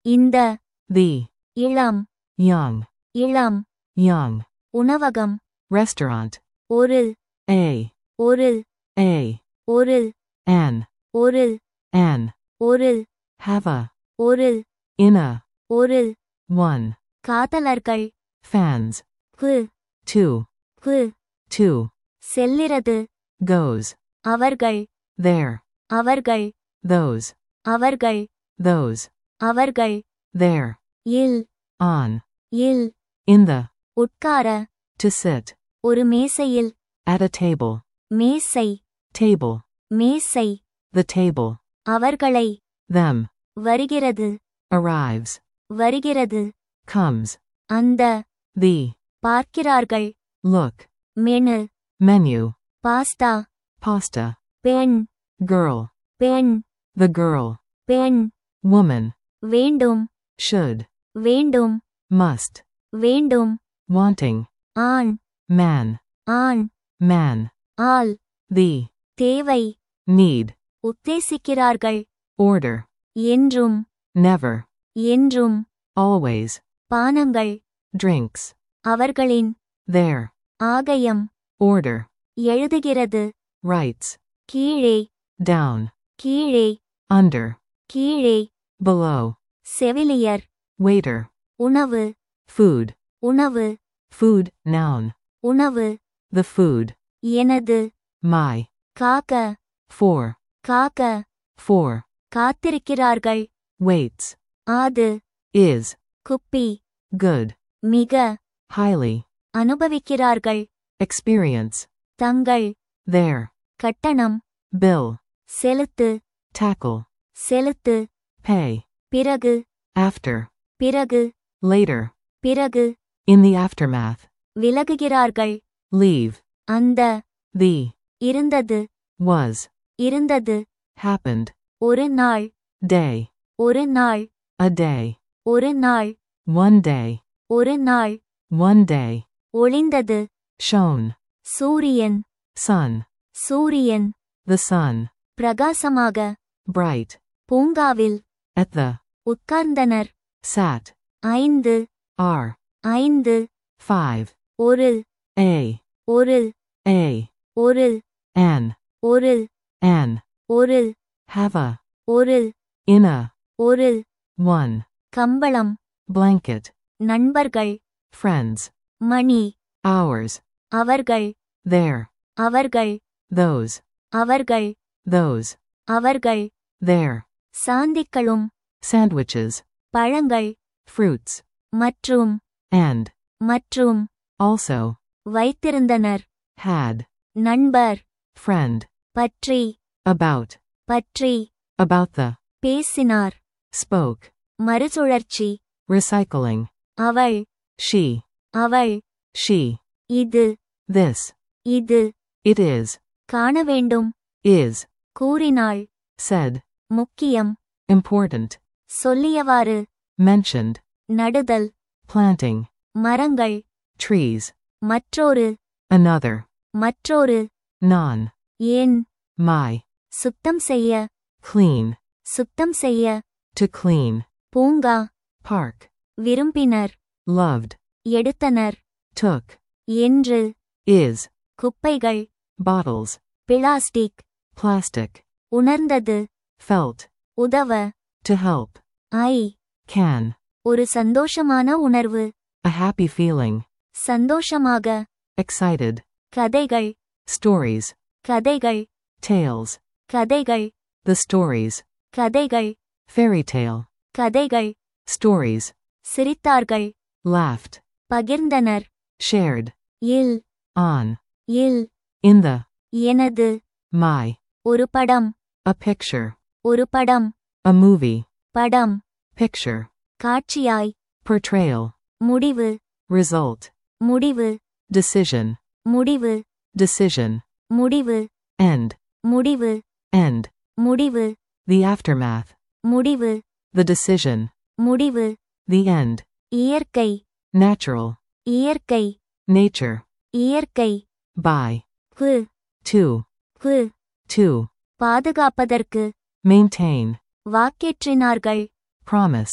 இந்த the, இளம் young, இளம் young, உணவகம் restaurant, ஒரு a, ஒரு a, ஒரு an, ஒரு an, ஒரு have a, ஒரு in a, ஒரு one, காதலர்கள் fans, கு two, கு two, செல்கிறது goes, அவர்கள் there, அவர்கள் those, அவர்கள் those, அவர்கள் there, இல் on, இல் in the, உட்கார to sit, ஒரு மேசையில் at a table, மேசை table, மேசை the table, அவர்களை them, வருகிறது arrives, வருகிறது comes, அந்த the, பார்க்கிறார்கள் look, menu menu, pasta pasta, பெண் girl, பெண் the girl, பெண் woman, வேண்டும் should, வேண்டும் must, வேண்டும் wanting, ஆண் man, ஆண் man, ஆள் the, தேவை need, உத்தேசிக்கிறார்கள் order, என்றும் never, என்றும் always, பானங்கள் drinks, அவர்களின் there, ஆகயம் order, எழுதுகிறது writes, கீழே down, கீழே under, கீழே below, செவிலியர் waiter, உணவு food, உணவு food, noun, உணவு the food, எனது my, காக்க for, காக்க for, காத்திருக்கிறார்கள் waits, ஆது is, குப்பி good, மிக highly, அனுபவிக்கிறார்கள் experience, தங்கள் there, கட்டணம் bill, செலுத்து tackle, செலுத்து pay, பிறகு after, பிறகு later, பிறகு in the aftermath, விலகுகிறார்கள் leave, அந்த the, இருந்தது was, இருந்தது happened, ஒரு நாள் day, ஒரு நாள் a day, ஒரு நாள் one day, ஒரு நாள் one day, ஒளிந்தது shown, சூரியன் sun, சூரியன் the sun, பிரகாசமாக bright, பூங்காவில் at the, உட்கார்ந்தனர் sat, ஐந்து are, ஐந்து five, ஒரு a, ஒரு a, ஒரு an, ஒரு an, ஒரு have a, ஒரு in a, ஒரு one, கம்பளம் blanket, நண்பர்கள் friends, மணி hours, அவர்கள் there, அவர்கள் those, அவர்கள் those, அவர்கள் there, சாந்திக்களும் sandwiches, பழங்கள் fruits, மற்றும் and, மற்றும் also, வைத்திருந்தனர் had, நண்பர் friend, பற்றி about, பற்றி about the, பேசினார் spoke, மறுசுழற்சி recycling, அவள் she, அவள் she, இது this, இது it is, காண வேண்டும் is, கூறினாள் said, முக்கியம் important, சொல்லியவாறு mentioned, நடுதல் planting, மரங்கள் trees, மற்றொரு another, மற்றொரு non, ஏன் my, சுத்தம் செய்ய clean, சுத்தம் செய்ய to clean, பூங்கா park, விரும்பினர் loved, எடுத்தனர் took, என்று is, குப்பைகள் bottles, பிளாஸ்டிக் plastic, உணர்ந்தது felt, உதவ to help, ஐ can, ஒரு சந்தோஷமான உணர்வு a happy feeling, சந்தோஷமாக excited, கதைகள் stories, கதைகள் tales, கதைகள் the stories, கதைகள் fairy tale, கதைகள் stories, சிரித்தார்கள் laughed, பகிர்ந்தனர் shared, will on, இல் in the, எனது my, ஒரு படம் a picture, ஒரு படம் a movie, படம் picture, காட்சியாய் portrayal, முடிவு result, முடிவு decision, முடிவு decision, முடிவு end, முடிவு end, முடிவு the aftermath, முடிவு the decision, முடிவு the end, இயற்கை natural, இயற்கை nature, இயற்கை by, கு to, கு to, பாதுகாப்பதற்கு maintain, வாக்கேற்றினார்கள் promised,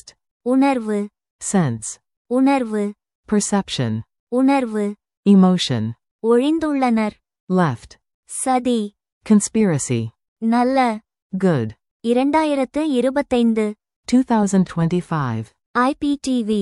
உணர்வு sense, உணர்வு perception, உணர்வு emotion, ஒழிந்துள்ளனர் left, சதி conspiracy, நல்ல good, இரண்டாயிரத்து இருபத்தைந்து 2025, ஐபிடிவி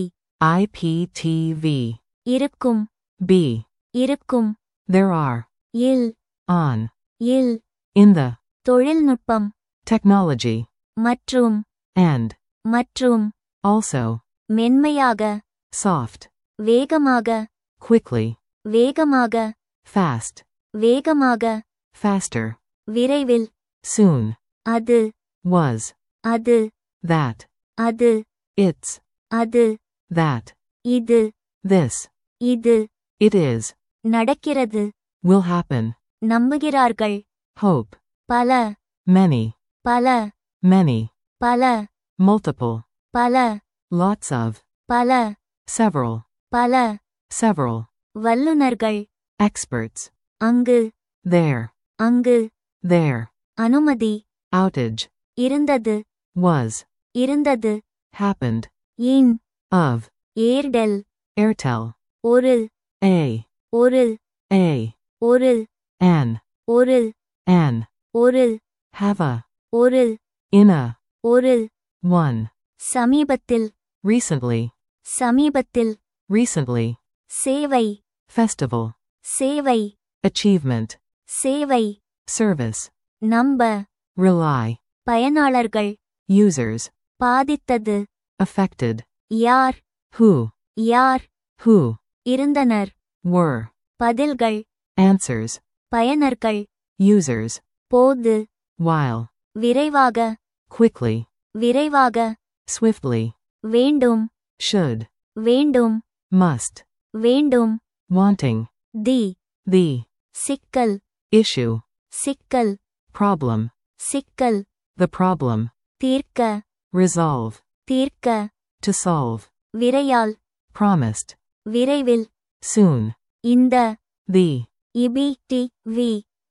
IPTV, இருக்கும் B, இருக்கும் there are, இல் on, இல் in the, தொழில்நுட்பம் technology, மற்றும் and, மற்றும் also, மென்மையாக soft, வேகமாக quickly, வேகமாக fast, வேகமாக faster, விரைவில் soon, அது was, அது that, அது it's, அது that, இது this, இது it is, நடக்கிறது will happen, நம்புகிறார்கள் hope, பல many, பல many, பல multiple, பல lots of, பல several, பல several, வல்லுனர்கள் experts, அங்கு there, அங்கு there, அனுமதி outage, இருந்தது was, இருந்தது happened, இன் of, ஏர்டெல் Airtel, ஒரு a, ஒரு a, ஒரு an, ஒரு an, ஒரு have a, ஒரு in a, ஒரு one, சமீபத்தில் recently, சமீபத்தில் recently, சேவை festival, சேவை achievement, சேவை service, நம்ப rely, பயனாளர்கள் users, பாதித்தது affected, யார் who, யார் who, இருந்தனர் were, பதில்கள் answers, பயனர்கள் users, போது while, விரைவாக quickly, விரைவாக swiftly, வேண்டும் should, வேண்டும் must, வேண்டும் wanting, தி the, சிக்கல் issue, சிக்கல் problem, சிக்கல் the problem, தீர்க்க resolve, தீர்க்க to solve, விரையால் promised, விரைவில் soon, இந்த the, IPTV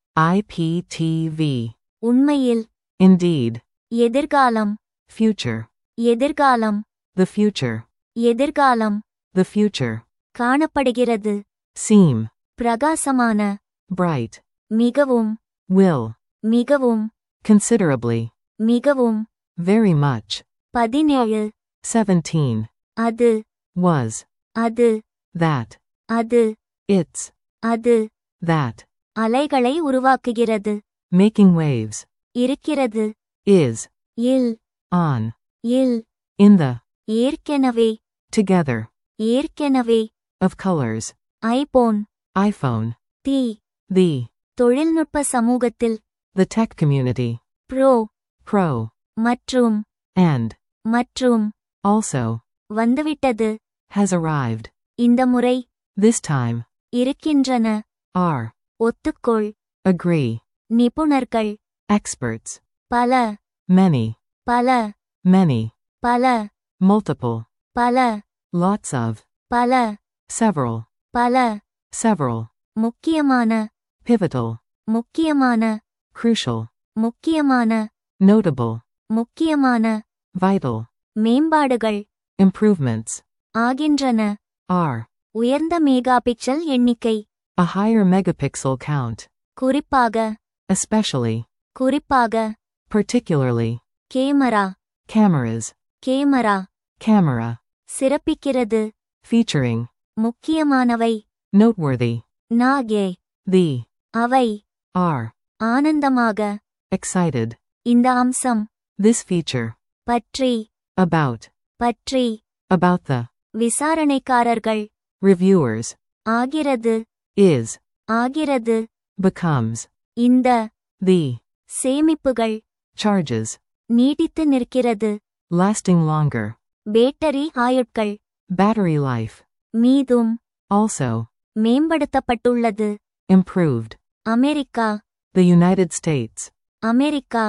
IPTV, உண்மையில் indeed, எதிர்காலம் future, எதிர்காலம் the future, எதிர்காலம் the future, காணப்படுகிறது seem, பிரகாசமான bright, மிகவும் will, மிகவும் considerably, மிகவும் very much, பதினேழு 17, அது was, அது that, அது it's, அது that, அலைகளை உருவாக்குகிறது making waves, இருக்கிறது is, இல் on, இல் in the, ஏற்கெனவே together, ஏற்கெனவே of colors, iPhone iPhone, the the, தொழில்நுட்ப சமூகத்தில் the tech community, pro pro, மற்றும் and, மற்றும் also, வந்துவிட்டது has arrived, இந்த முறை this time, இருக்கின்றன are, ஒத்துக்கொள் agree, நிபுணர்கள் experts, பல many, பல many, பல multiple, பல lots of, பல several, பல several, முக்கியமான pivotal, முக்கியமான crucial, முக்கியமான notable, முக்கியமான vital, மேம்பாடுகள் improvements, ஆகின்றன are, உயர்ந்த மெகாபிக்சல் எண்ணிக்கை a higher megapixel count, குறிப்பாக especially, குறிப்பாக particularly, camera cameras, camera camera, சிறப்பிக்கிறது featuring, முக்கியமானவை noteworthy, நாகே the, அவை are, ஆனந்தமாக excited, இந்த அம்சம் this feature, பற்றி about, பற்றி about the, விசாரணைக்காரர்கள் reviewers, ஆகிறது is, ஆகிறது becomes, இந்த the, சேமிப்புகள் charges, நீடித்து நிற்கிறது lasting longer, பேட்டரி ஆயுட்கள் battery life, மீதும் also, மேம்படுத்தப்பட்டுள்ளது improved, America the United States, America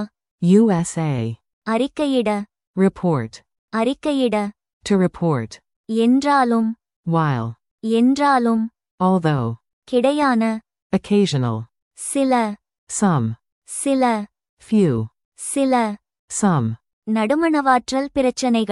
USA, அறிக்கையிட report, அறிக்கையிட to report, என்றாலும் while, என்றாலும் although, கிடையான occasional, சில some, சில few, சில some, நடுமணவாற்றல் பிரச்சனைகள்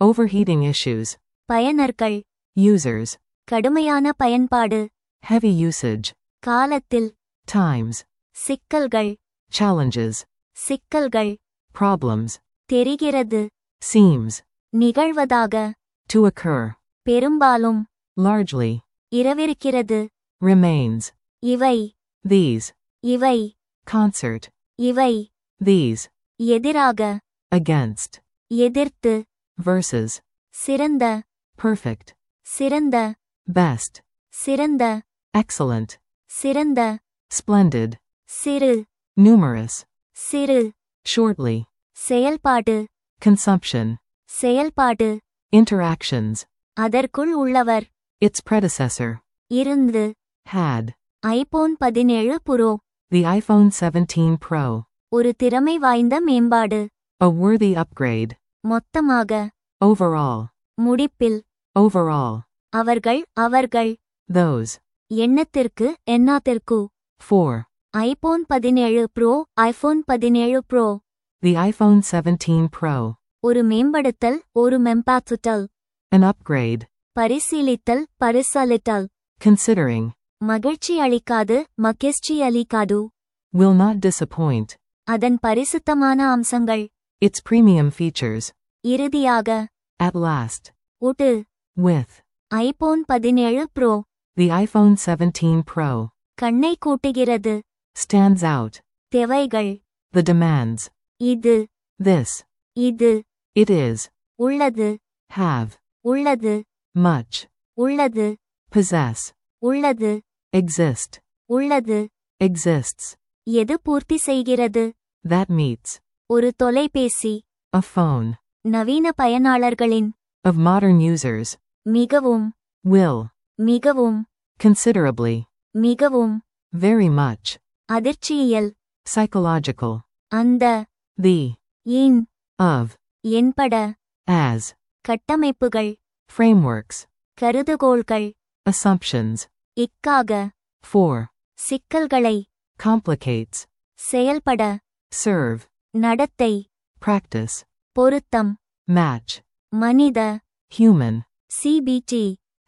Overheating issues. பயனர்கள் Users. கடுமையான பயன்பாடு Heavy usage. காலத்தில் Times. சிக்கல்கள் Challenges. சிக்கல்கள் Problems. தெரிகிறது Seems. நிகழ்வதாக To occur. பெரும்பாலும் Largely. இரவிருக்கிறது Remains. இவை These. இவை Concert. இவை These. எதிராக Against. எதிர்த்து Versus. சிறந்த Perfect. சிறந்த Best. சிறந்த Excellent. சிறந்த Splendid. சிறு Numerous. சிறு Shortly. செயல்பாடு Consumption. செயல்பாடு Interactions. அதற்குள் உள்ளவர் Its predecessor. இருந்து Had. ஐபோன் பதினேழு புரோ The iPhone 17 Pro. ஒரு திறமை வாய்ந்த மேம்பாடு A worthy upgrade. மொத்தமாக Overall. முடிப்பில் Overall. அவர்கள் அவர்கள் Those. எண்ணத்திற்கு எண்ணாத்திற்கு 4. ஐபோன் பதினேழு ப்ரோ ஐபோன் பதினேழு ப்ரோ The iPhone 17 Pro. ஒரு மேம்படுத்தல் ஒரு மெம்பாத்துட்டல் An upgrade. பரிசீலித்தல் பரிசலித்தல் Considering. மகிழ்ச்சி அளிக்காது மகிழ்ச்சி அளிக்காது Will not disappoint. அதன் பரிசுத்தமான அம்சங்கள் Its premium features. இறுதியாக At last. உட்டு With. ஐபோன் பதினேழு ப்ரோ The iPhone 17 Pro. கண்ணை கூட்டுகிறது Stands out. தேவைகள் The demands. இது This. இது It is. உள்ளது Have. உள்ளது Much. உள்ளது Possess. உள்ளது Exist. உள்ளது Exists. எது பூர்த்தி செய்கிறது That meets. ஒரு தொலைபேசி A phone. நவீன பயனாளர்களின் Of modern users. மிகவும் Will. மிகவும் Considerably. மிகவும் Very much. அதிர்ச்சியியல் Psychological. அந்த The. இன் Of. என்பட As. கட்டமைப்புகள் Frameworks. கருதுகோள்கள் Assumptions. இக்காக For. சிக்கல்களை Complicates. செயல்பட Serve. நடத்தை Practice. பொருத்தம் Match. மனித Human. CBT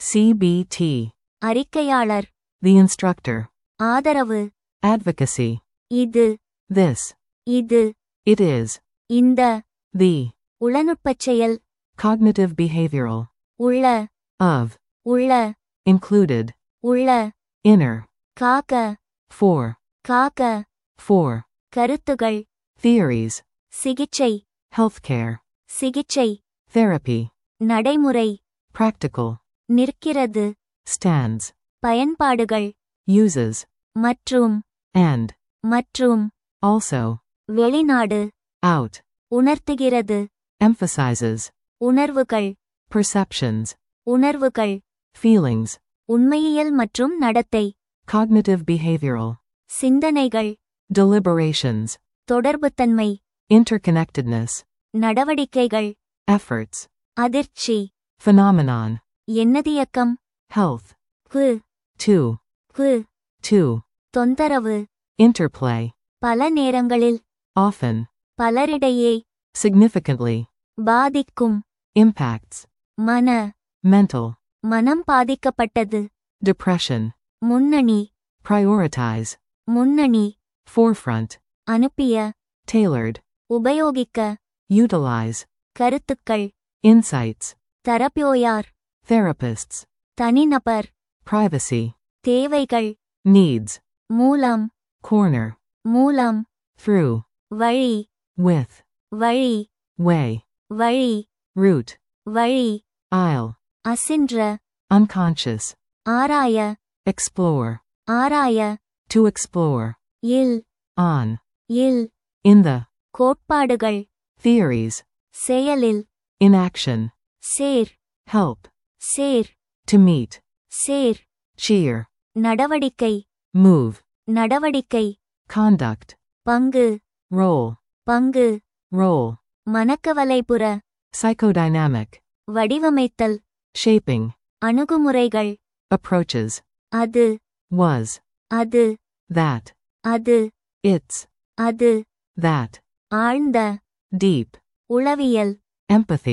CBT. அறிக்கையாளர் The instructor. ஆதரவு Advocacy. இது This. இது It is. இந்த The. உளநுட்பச் செயல் Cognitive behavioral. உள்ள Of. உள்ள Included. உள்ள Inner. காக்க For. காக்க For. கருத்துகள் Theories. சிகிச்சை Healthcare. சிகிச்சை Therapy. நடைமுறை Practical. நிற்கிறது Stands. பயன்பாடுகள் Uses. மற்றும் And. மற்றும் Also. வெளிநாடு Out. உணர்த்துகிறது Emphasizes. உணர்வுகள் Perceptions. உணர்வுகள் Feelings. உண்மையியல் மற்றும் நடத்தை Cognitive behavioral. சிந்தனைகள் Deliberations. தொடர்புத்தன்மை Interconnectedness. நடவடிக்கைகள் Efforts. அதிர்ச்சி Phenomenon. எண்ணதியக்கம் Health. கு To. கு To. தொந்தரவு Interplay. பல நேரங்களில் Often. பலரிடையே Significantly. பாதிக்கும் Impacts. மன Mental. மனம் பாதிக்கப்பட்டது Depression. முன்னணி Prioritize. முன்னணி Forefront. அனுப்பிய Tailored. உபயோகிக்க Utilize. கருத்துக்கள் Insights. தரப்பியோயார் Therapists. தனிநபர் Privacy. தேவைகள் Needs. மூலம் Corner. மூலம் Through. வழி With. வழி Way. வழி Route. வழி Aisle. அசின்ற Unconscious. ஆராய Explore. ஆராய To explore. Will On. இல் In the. கோட்பாடுகள் Theories. செயலில் In action. Chair Help. Chair To meet. Chair Cheer. நடவடிக்கை Move. நடவடிக்கை Conduct. பங்கு Role. பங்கு Role. மனக்கவலைப்புற Psychodynamic. வடிவமைத்தல் Shaping. அணுகுமுறைகள் Approaches. அது Was. அது That. அது It's. அது That. ஆழ்ந்த Deep. உளவியல் Empathy.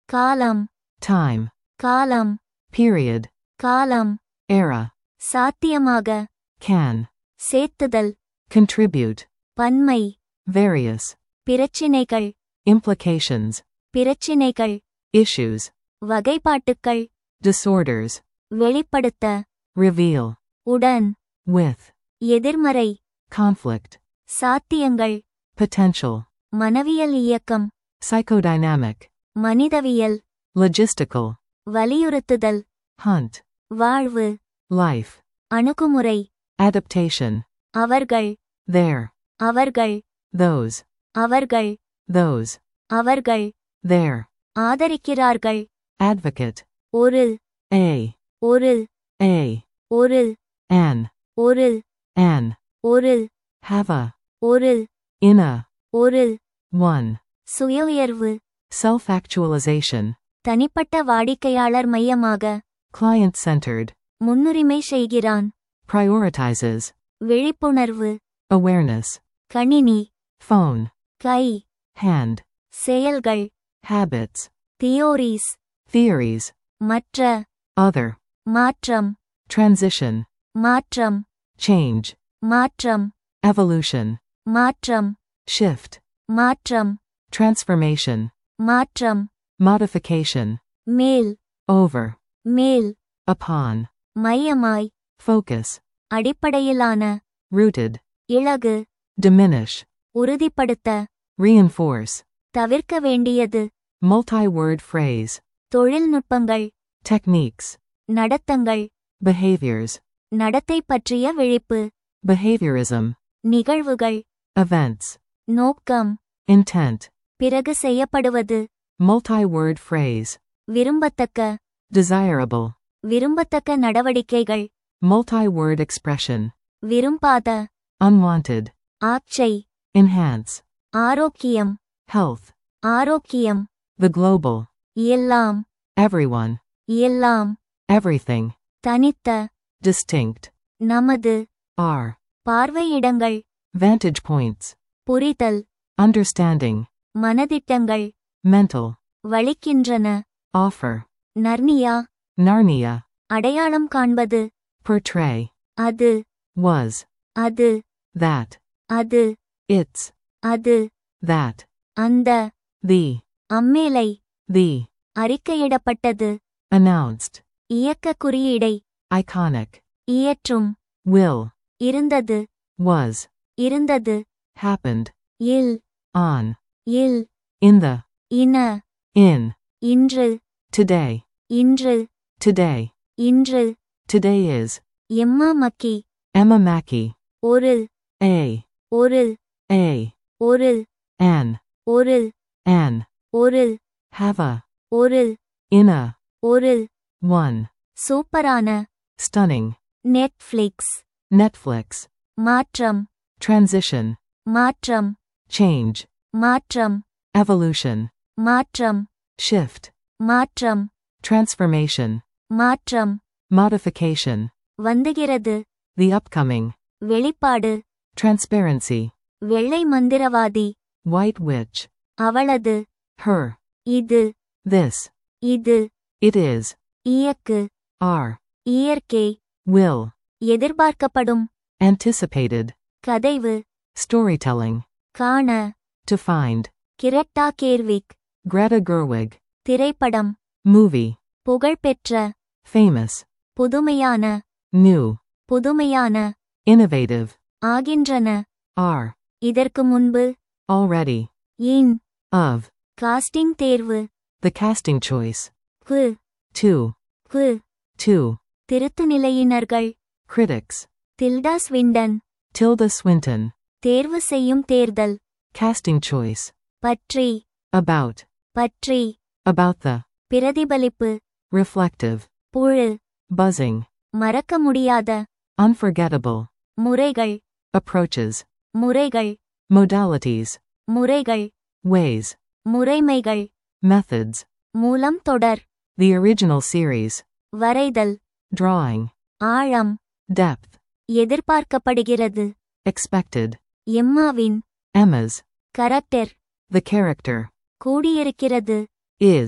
காலம் time, காலம் period, காலம் era, சாத்தியமாக can, சேர்த்துதல் contribute, பன்மை various, பிரச்சினைகள் implications, பிரச்சினைகள் issues, வகைப்பாட்டுக்கள் disorders, வெளிப்படுத்த reveal, உடன் with, எதிர்மறை conflict, சாத்தியங்கள் potential, மனவியல் இயக்கம் psychodynamic, மனிதவியல் logistical, வலியுறுத்துதல் hunt, வாழ்வு life, அணுகுமுறை adaptation, அவர்கள் there, அவர்கள் those, அவர்கள் those, அவர்கள் there, ஆதரிக்கிறார்கள் advocate, ஒரு a, ஒரு a, ஒரு an, ஒரு an, ஒரு have a, ஒரு in a, ஒரு one, சுய உயர்வு self-actualization, தனிப்பட்ட வாடிக்கையாளர் மையமாக client centered, முன்னுரிமை செய்கிறான் prioritizes, விழிப்புணர்வு awareness, கணினி phone, கை hand, செயல்கள் habits, தியோரிஸ் theories, மற்ற other, மாற்றம் transition, மாற்றம் change, மாற்றம் evolution, மாற்றம் shift, மாற்றம் transformation, மாற்றம் modification, மேல் over, மேல் upon, மையமாய் focus, அடிப்படையிலான rooted, இலகு diminish, உறுதிப்படுத்த reinforce, தவிர்க்க வேண்டியது multi-word phrase, தொழில்நுட்பங்கள் techniques, நடத்தங்கள் behaviors, நடத்தை பற்றிய விழிப்பு behaviorism, நிகழ்வுகள் events, நோக்கம் intent, பிறகு செய்யப்படுவது multi-word phrase, விரும்பத்தக்க desirable, விரும்பத்தக்க நடவடிக்கைகள் multi-word expression, விரும்பாத unwanted, ஆட்சை enhance, ஆரோக்கியம் health, ஆரோக்கியம் the global, எல்லாம் everyone, எல்லாம் everything, தனித்த distinct, நமது are, பார்வையிடங்கள் vantage points, புரிதல் understanding, மனதிட்டங்கள் mental, வலிக்கின்றன offer, நர்னியா Narnia, அடையாளம் காண்பது portray, அது was, அது that, அது its, அது that, அந்த the, அம்மேலை the, அறிக்கையிடப்பட்டது announced, இயக்க குறியீடை iconic, இயற்றும் will, இருந்தது was, இருந்தது happened, இல் on, இல் in the, இன in, இன்று today, இன்று today, இன்று today is, எம்மா மக்கி Emma Mackey, ஒரு a, ஒரு a, ஒரு an, ஒரு an, ஒரு have a, ஒரு in a, ஒரு one, சூப்பரான stunning, நெட்ஃப்ளிக்ஸ் Netflix, மாற்றம் transition, மாற்றம் change, மாற்றம் evolution, மாற்றம் shift, மாற்றம் transformation, மாற்றம் modification, வந்துகிறது the upcoming, வெளிப்பாடு transparency, வெள்ளை மந்திரவாதி white witch, அவளது her, இது this, இது it is, இயக்கு are, இயற்கை will, எதிர்பார்க்கப்படும் anticipated, கதைவு storytelling, காண to find, Greta Gerwig Greta Gerwig, திரைப்படம் movie, புகழ்பெற்ற famous, புதுமையான new, புதுமையான innovative, ஆகின்றன are, இதற்கு முன்பு already, இன் of, காஸ்டிங் தேர்வு the casting choice, கு to, கு to, திருத்துநிலையினர்கள் critics, Tilda Swinton Tilda Swinton, தேர்வு செய்யும் தேர்தல் casting choice, பற்றி about, பற்றி about the, பிரதிபலிப்பு reflective, புழு buzzing, மறக்க முடியாத unforgettable, முறைகள் approaches, முறைகள் modalities, முறைகள் ways, முறைமைகள் methods, மூலம் தொடர் the original series, வரைதல் drawing, ஆழம் depth, எதிர்பார்க்கப்படுகிறது expected, எம்மாவின் Emma's, கரக்டர் the character, கூடியிருக்கிறது is,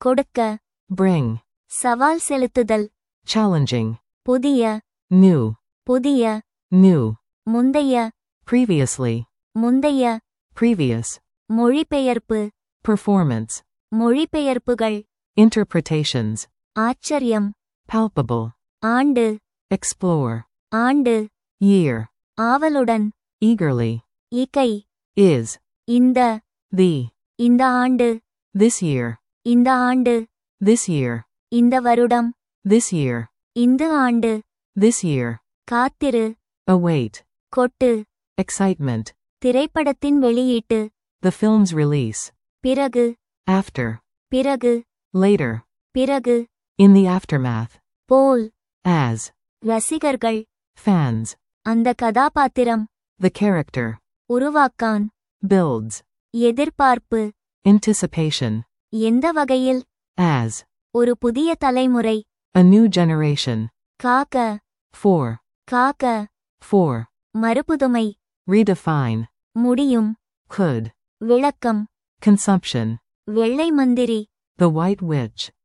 கொடுக்க bring, சவால் செலுத்துதல் challenging, புதிய new, புதிய new, முந்தைய previously, முந்தைய previous, மொழிபெயர்ப்பு performance, மொழிபெயர்ப்புகள் interpretations, ஆச்சரியம் palpable, ஆண்டு explore, ஆண்டு year, ஆவலுடன் eagerly, இகை is, இந்த the, இந்த ஆண்டு this year, இந்த ஆண்டு this year, இந்த வருடம் this year, இந்த ஆண்டு this year, காத்திரு await, கொட்டு excitement, திரைப்படத்தின் வெளியீட்டு the film's release, பிறகு after, பிறகு later, பிறகு in the aftermath, pole as, ரசிகர்கள் fans, அந்த கதாபாத்திரம் the character, உருவாக்கான் builds, எதிர்பார்ப்பு anticipation, எந்த வகையில் as, ஒரு புதிய தலைமுறை a new generation, காக்க for, காக்க for, மறுபுதுமை redefine, முடியும் could, விளக்கம் consumption, வெள்ளை மந்திரி the white witch,